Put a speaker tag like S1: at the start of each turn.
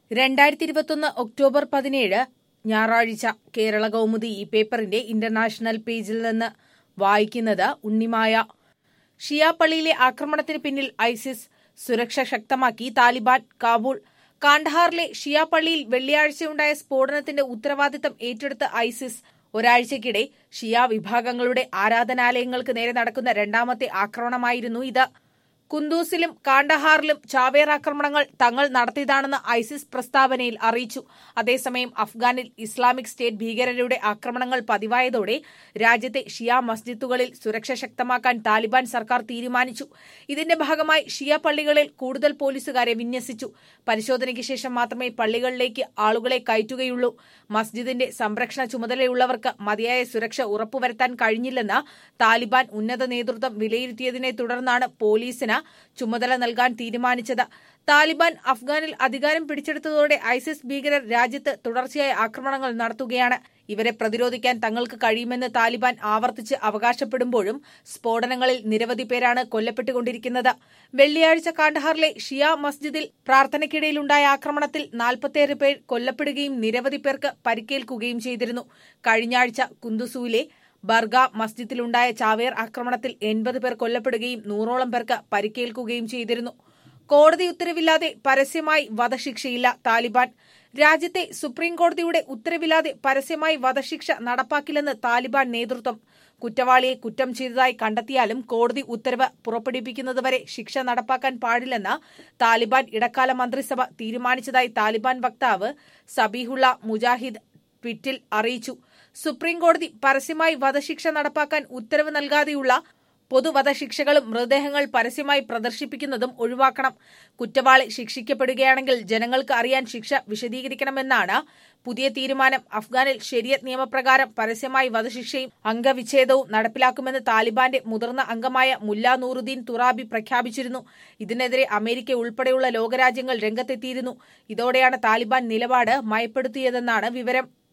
S1: രണ്ടായിരത്തി ഇരുപത്തൊന്ന് ഒക്ടോബർ പതിനേഴ് ഞായറാഴ്ച കേരള കൗമുദി ഈ പേപ്പറിന്റെ ഇന്റർനാഷണൽ പേജിൽ നിന്ന് വായിക്കുന്നത് ഉണ്ണിമായ ഷിയ പള്ളിയിലെ ആക്രമണത്തിന് പിന്നിൽ ഐസിസ് സുരക്ഷ ശക്തമാക്കി താലിബാൻ കാബൂൾ കാണ്ഡഹാറിലെ ഷിയ പള്ളിയിൽ വെള്ളിയാഴ്ചയുണ്ടായ സ്ഫോടനത്തിന്റെ ഉത്തരവാദിത്തം ഏറ്റെടുത്ത ഐസിസ് ഒരാഴ്ചയ്ക്കിടെ ഷിയ വിഭാഗങ്ങളുടെ ആരാധനാലയങ്ങൾക്ക് നേരെ നടക്കുന്ന രണ്ടാമത്തെ ആക്രമണമായിരുന്നു ഇത് കുന്ദൂസിലും കാണ്ഡഹാറിലും ചാവേർ ആക്രമണങ്ങൾ തങ്ങൾ നടത്തിയതാണെന്ന് ഐസിസ് പ്രസ്താവനയിൽ അറിയിച്ചു അതേസമയം അഫ്ഗാനിൽ ഇസ്ലാമിക് സ്റ്റേറ്റ് ഭീകരരുടെ ആക്രമണങ്ങൾ പതിവായതോടെ രാജ്യത്തെ ഷിയ മസ്ജിദുകളിൽ സുരക്ഷ ശക്തമാക്കാൻ താലിബാൻ സർക്കാർ തീരുമാനിച്ചു ഇതിന്റെ ഭാഗമായി ഷിയ പള്ളികളിൽ കൂടുതൽ പോലീസുകാരെ വിന്യസിച്ചു പരിശോധനയ്ക്ക് ശേഷം മാത്രമേ പള്ളികളിലേക്ക് ആളുകളെ കയറ്റുകയുള്ളൂ മസ്ജിദിന്റെ സംരക്ഷണ ചുമതലയുള്ളവർക്ക് മതിയായ സുരക്ഷ ഉറപ്പുവരുത്താൻ കഴിഞ്ഞില്ലെന്ന് താലിബാൻ ഉന്നത നേതൃത്വം വിലയിരുത്തിയതിനെ തുടർന്നാണ് പോലീസിന് ചുമതല നൽകാൻ തീരുമാനിച്ചത് താലിബാൻ അഫ്ഗാനിൽ അധികാരം പിടിച്ചെടുത്തതോടെ ഐസിസ് ഭീകരർ രാജ്യത്ത് തുടർച്ചയായ ആക്രമണങ്ങൾ നടത്തുകയാണ് ഇവരെ പ്രതിരോധിക്കാൻ തങ്ങൾക്ക് കഴിയുമെന്ന് താലിബാൻ ആവർത്തിച്ച് അവകാശപ്പെടുമ്പോഴും സ്ഫോടനങ്ങളിൽ നിരവധി പേരാണ് കൊല്ലപ്പെട്ടുകൊണ്ടിരിക്കുന്നത് വെള്ളിയാഴ്ച കാണ്ഡഹാറിലെ ഷിയ മസ്ജിദിൽ പ്രാർത്ഥനയ്ക്കിടയിലുണ്ടായ ആക്രമണത്തിൽ നാൽപ്പത്തിയേഴ് പേർ കൊല്ലപ്പെടുകയും നിരവധി പേർക്ക് പരിക്കേൽക്കുകയും ചെയ്തിരുന്നു കഴിഞ്ഞയാഴ്ച കുന്ദുസുവിലെ ബർഗ മസ്ജിദിലുണ്ടായ ചാവേർ ആക്രമണത്തിൽ എൺപത് പേർ കൊല്ലപ്പെടുകയും നൂറോളം പേർക്ക് പരിക്കേൽക്കുകയും ചെയ്തിരുന്നു കോടതി ഉത്തരവില്ലാതെ പരസ്യമായി വധശിക്ഷയില്ല താലിബാൻ രാജ്യത്തെ സുപ്രീം കോടതിയുടെ ഉത്തരവില്ലാതെ പരസ്യമായി വധശിക്ഷ നടപ്പാക്കില്ലെന്ന് താലിബാൻ നേതൃത്വം കുറ്റവാളിയെ കുറ്റം ചെയ്തതായി കണ്ടെത്തിയാലും കോടതി ഉത്തരവ് പുറപ്പെടുവിക്കുന്നതുവരെ ശിക്ഷ നടപ്പാക്കാൻ പാടില്ലെന്ന് താലിബാൻ ഇടക്കാല മന്ത്രിസഭ തീരുമാനിച്ചതായി താലിബാൻ വക്താവ് സബീഹുള്ള മുജാഹിദ് ട്വിറ്റിൽ അറിയിച്ചു സുപ്രീം കോടതി പരസ്യമായി വധശിക്ഷ നടപ്പാക്കാൻ ഉത്തരവ് നൽകാതെയുള്ള പൊതുവധശിക്ഷകളും മൃതദേഹങ്ങൾ പരസ്യമായി പ്രദർശിപ്പിക്കുന്നതും ഒഴിവാക്കണം കുറ്റവാളി ശിക്ഷിക്കപ്പെടുകയാണെങ്കിൽ ജനങ്ങൾക്ക് അറിയാൻ ശിക്ഷ വിശദീകരിക്കണമെന്നാണ് പുതിയ തീരുമാനം അഫ്ഗാനിൽ ശരിയത്ത് നിയമപ്രകാരം പരസ്യമായി വധശിക്ഷയും അംഗവിച്ഛേദവും നടപ്പിലാക്കുമെന്ന് താലിബാന്റെ മുതിർന്ന അംഗമായ മുല്ല നൂറുദ്ദീൻ തുറാബി പ്രഖ്യാപിച്ചിരുന്നു ഇതിനെതിരെ അമേരിക്ക ഉൾപ്പെടെയുള്ള ലോകരാജ്യങ്ങൾ രംഗത്തെത്തിയിരുന്നു ഇതോടെയാണ് താലിബാൻ നിലപാട് മയപ്പെടുത്തിയതെന്നാണ് വിവരം